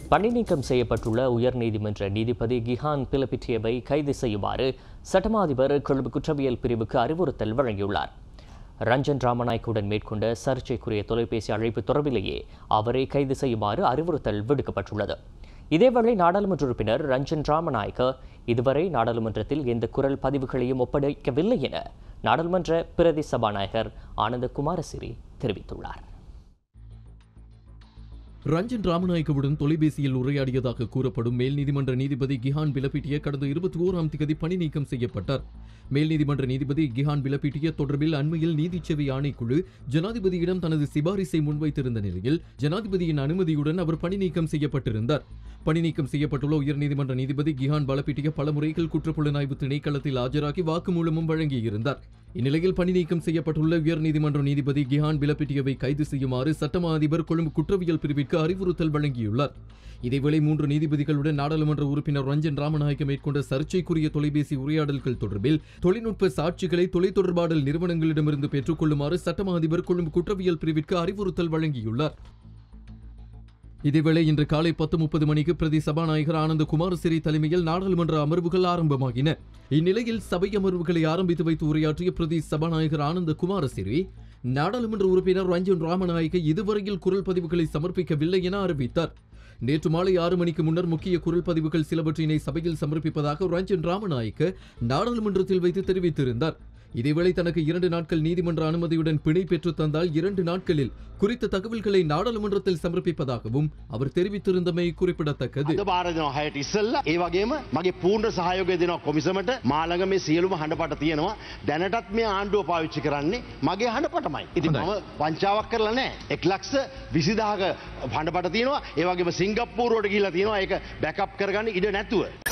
பணி நீக்கம் செய்யப்பட்டுள்ள உயர்நீதிமன்ற நீதிபதி கிஹான் பிலபிட்டியவை கைது செய்யுமாறு சட்டமா அதிபர் கொழும்பு குற்றவியல் பிரிவுக்கு அறிவுறுத்தல் வழங்கியுள்ளார் ரஞ்சன் ராமநாயக்குடன் மேற்கொண்ட சர்ச்சைக்குரிய தொலைபேசி அழைப்பு தொடர்பிலேயே அவரை கைது செய்யுமாறு அறிவுறுத்தல் விடுக்கப்பட்டுள்ளது இதேவேளை நாடாளுமன்ற உறுப்பினர் ரஞ்சன் ராமநாயக்க இதுவரை நாடாளுமன்றத்தில் எந்த குரல் பதிவுகளையும் ஒப்படைக்கவில்லை என நாடாளுமன்ற பிரதி சபாநாயகர் ஆனந்த குமாரசிறி தெரிவித்துள்ளார் ரஞ்சன் ராமநாயக்கவுடன் தொலைபேசியில் உரையாடியதாக கூறப்படும் மேல் நீதிமன்ற நீதிபதி கிஹான் பிலப்பிட்டிய கடந்த இருபத்தி ஓராம் தேதி பணி நீக்கம் செய்யப்பட்டார் மேல் நீதிமன்ற நீதிபதி கிஹான் பிலப்பிட்டிய தொடர்பில் அண்மையில் நீதிச்சேவை ஆணைக்குழு ஜனாதிபதியிடம் தனது சிபாரிசை முன்வைத்திருந்த நிலையில் ஜனாதிபதியின் அனுமதியுடன் அவர் பணி நீக்கம் செய்யப்பட்டிருந்தார் பணி நீக்கம் செய்யப்பட்டுள்ள உயர்நீதிமன்ற நீதிபதி கிஹான் பலப்பிட்டிய பல முறைகள் குற்றப்புலனாய்வு திணைக்களத்தில் ஆஜராகி வாக்குமூலமும் வழங்கியிருந்தார் இந்நிலையில் பணி நீக்கம் செய்யப்பட்டுள்ள உயர்நீதிமன்ற நீதிபதி கிஹான் பிலப்பிட்டியவை கைது செய்யுமாறு சட்டமா அதிபர் கொழும்பு குற்றவியல் பிரிவிற்கு அறிவுறுத்தல் வழங்கியுள்ளார் இதேவேளை மூன்று நீதிபதிகளுடன் நாடாளுமன்ற உறுப்பினர் ரஞ்சன் ராமநாயக்க மேற்கொண்ட சர்ச்சைக்குரிய தொலைபேசி உரையாடல்கள் தொடர்பில் தொழில்நுட்ப சாட்சிகளை தொலைத்தொடர்பாடல் நிறுவனங்களிடமிருந்து பெற்றுக்கொள்ளுமாறு சட்டமா அதிபர் கொழும்பு குற்றவியல் பிரிவிற்கு அறிவுறுத்தல் வழங்கியுள்ளார் இதேவேளை இன்று காலை பத்து முப்பது மணிக்கு பிரதி சபாநாயகர் ஆனந்த குமாரசிறி தலைமையில் நாடாளுமன்ற அமர்வுகள் ஆரம்பமாகின இந்நிலையில் சபை அமர்வுகளை ஆரம்பித்து வைத்து உரையாற்றிய பிரதி சபாநாயகர் ஆனந்த குமாரசிறி நாடாளுமன்ற உறுப்பினர் ரஞ்சன் ராமநாயக்க இதுவரையில் குரல் பதிவுகளை சமர்ப்பிக்கவில்லை என அறிவித்தார் நேற்று மாலை ஆறு மணிக்கு முன்னர் முக்கிய குரல் பதிவுகள் சிலவற்றினை சபையில் சமர்ப்பிப்பதாக ரஞ்சன் ராமநாயக்க நாடாளுமன்றத்தில் வைத்து தெரிவித்திருந்தார் இதேவேளை தனக்கு இரண்டு நாட்கள் நீதிமன்ற அனுமதியுடன் பிணை பெற்று தந்தால் இரண்டு நாட்களில் குறித்த தகவல்களை நாடாளுமன்றத்தில் சமர்ப்பிப்பதாகவும் அவர் தெரிவித்திருந்தமை குறிப்பிடத்தக்கது අද බාර දෙනවා හයට ඉස්සල්ලා ඒ වගේම මගේ පූර්ණ සහයෝගය දෙනවා කොමිසමට මා ළඟ මේ සියලුම හඬපට තියෙනවා දැනටත් මේ ආණ්ඩුව පාවිච්චි කරන්නේ මගේ හඬපටමයි. ඉතින් මම වංචාවක් කරලා නැහැ. එක් ලක්ෂ 20000ක හඬපට තියෙනවා. ඒ වගේම සිංගප්පූරුවට ගිහිල්ලා තියෙනවා ඒක බෑකප් කරගන්න ඉඩ නැතුව.